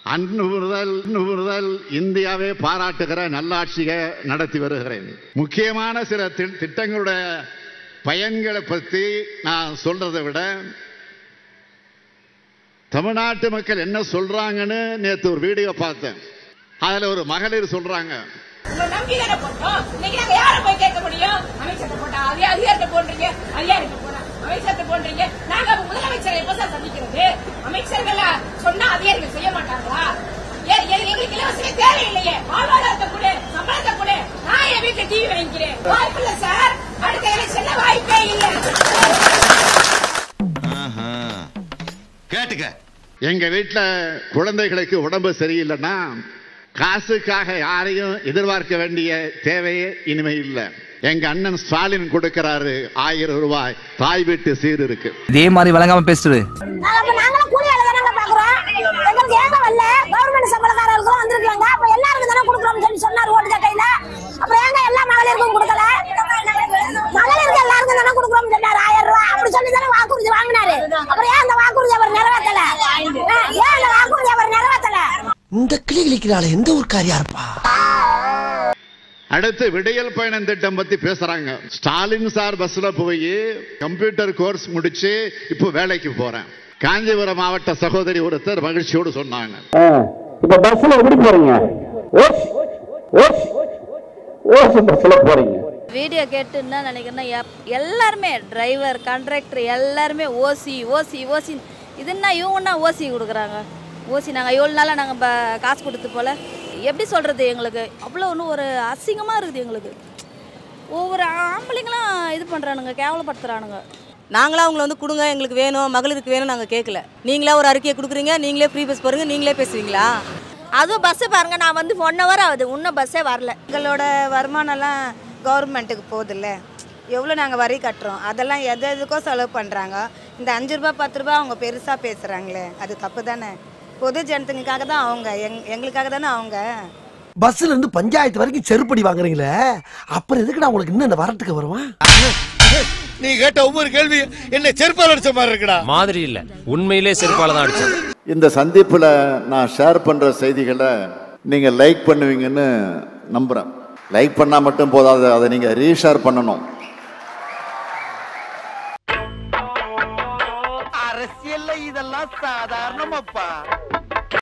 அன்று முதல் இன்று முதல் இந்தியாவை பாராட்டுகிற நல்லாட்சியை நடத்தி வருகிறேன் முக்கியமான சில தி- திட்டங்களுடைய பயன்களை பற்றி நான் சொல்றதை விட தமிழ்நாட்டு மக்கள் என்ன சொல்றாங்கன்னு நேத்து ஒரு வீடியோ பார்த்தேன் அதுல ஒரு மகளிர் சொல்றாங்க உங்க நம்பி தானே போட்டோம் இன்னைக்கு நாங்க யார போய் கேட்க முடியும் அமைச்சர்கிட்ட போட்டா அதே அதிகாரத்தை போடுறீங்க அதிகாரத்தை போற அமைச்சர்கிட்ட போடுறீங்க நாங்க அப்ப முதலமைச்சரை எப்ப சார் சந்திக்கிறது அமைச்சர்கள் சொன்னா அதிகாரிகள் செய்ய மாட்டாங்களா ஏன் எ- எங்களுக்கு இலவசமே தேவையில்லையே வாழ்வாதாரத்தை கொடு சம்பளத்தை கொடு நான் என் வீட்டுல டிவி வாங்கிக்கிறேன் வாய்ப்பு இல்ல சார் அடுத்த எலெக்ஷன்ல வாய்ப்பே இல்லை கேட்டுக்க எங்க வீட்டுல குழந்தைகளுக்கு உடம்பு சரியில்லைன்னா காசுக்காக யாரையும் எதிர்பார்க்க வேண்டிய தேவையே இனிமே இல்லை எங்க அண்ணன் ஸ்டாலின் கொடுக்கிறாரு ஆயிரம் ரூபாய் தாய் வீட்டு சீர் இருக்கு இதே மாதிரி வழங்காம பேசுறது நாங்க அப்ப நாங்களும் கூலி வேலை தானங்க பாக்குறோம் எங்களுக்கு ஏங்க வரல கவர்மெண்ட் சம்பளக்காரர்களுக்கும் வந்திருக்காங்க அப்ப எல்லாருக்கும் தானே கொடுக்குறோம்னு சொல்லி சொன்னார் ஓட்டு கேட்கையில அப்புறம் ஏங்க எல்லா மகளிருக்கும் கொடுக்கல மகளிருக்கு எல்லாருக்கும் தானே கொடுக்குறோம்னு சொன்னார் ஆயிரம் ரூபாய் அப்படி சொல்லி தானே வாக்குறுதி வாங்கினாரு அப்புறம் ஏன் அந்த வாக்குறுதி அவர் நிறைவேற்றல ஆ, ஏன் அந்த வாக்குறுதி அவர் நிறைவேற்றல இந்த கிளி கிளிக்கிறாள் எந்த ஊர்க்காரியா இருப்பா அடுத்து விடியல் பயணம் திட்டம் பத்தி பேசுறாங்க ஸ்டாலின் சார் பஸ்ல போய் கம்ப்யூட்டர் கோர்ஸ் முடிச்சு இப்போ வேலைக்கு போறேன் காஞ்சிபுரம் மாவட்ட சகோதரி ஒருத்தர் மகிழ்ச்சியோடு சொன்னாங்க இப்ப பஸ்ல எப்படி போறீங்க ஓஸ் ஓஸ் ஓஸ் பஸ்ல போறீங்க வீடியோ கேட்டு என்ன நினைக்கிறேன்னா எப்- எல்லாருமே டிரைவர் கண்ட்ராக்டர் எல்லாருமே ஓசி ஓசி ஓசி இதுன்னா இவங்கன்னா ஓசி கொடுக்குறாங்க ஓசி நாங்கள் எவ்வளோ நாளாக நாங்கள் இப்போ காசு கொடுத்து போல எப்படி சொல்கிறது எங்களுக்கு அவ்வளோ ஒன்றும் ஒரு அசிங்கமாக இருக்குது எங்களுக்கு ஒவ்வொரு ஆம்பளைங்களும் இது பண்ணுறானுங்க கேவலப்படுத்துகிறானுங்க நாங்களா அவங்கள வந்து கொடுங்க எங்களுக்கு வேணும் மகளிருக்கு வேணும் நாங்கள் கேட்கல நீங்களா ஒரு அறிக்கையை கொடுக்குறீங்க நீங்களே ஃப்ரீ பஸ் போகிறீங்க நீங்களே பேசுவீங்களா அதுவும் பஸ்ஸு பாருங்க நான் வந்து ஒன் ஹவர் ஆகுது இன்னும் பஸ்ஸே வரல எங்களோட வருமானம்லாம் கவர்மெண்ட்டுக்கு போகுதுல்ல எவ்வளோ நாங்கள் வரி கட்டுறோம் அதெல்லாம் எது எதுக்கோ செலவு பண்ணுறாங்க இந்த அஞ்சு ரூபா பத்து ரூபா அவங்க பெருசாக பேசுகிறாங்களே அது தப்பு தானே பொது ஜனத்துக்காக தான் அவங்க எங் எங்களுக்காக தானே அவங்க பஸ்ல இருந்து பஞ்சாயத்து வரைக்கும் செருப்படி வாங்குறீங்களே அப்புறம் எதுக்குடா உங்களுக்கு இன்னும் இந்த வரட்டுக்கு வருவான் நீ கேட்ட ஒவ்வொரு கேள்வி என்ன செருப்பால் அடிச்ச மாதிரி இருக்குடா மாதிரி இல்ல உண்மையிலே செருப்பால தான் அடிச்சது இந்த சந்திப்பில் நான் ஷேர் பண்ணுற செய்திகளை நீங்கள் லைக் பண்ணுவீங்கன்னு நம்புகிறேன் லைக் பண்ணால் மட்டும் போதாது அதை நீங்கள் ரீஷேர் பண்ணணும் அரசியல்ல இதெல்லாம் சாதாரணமாப்பா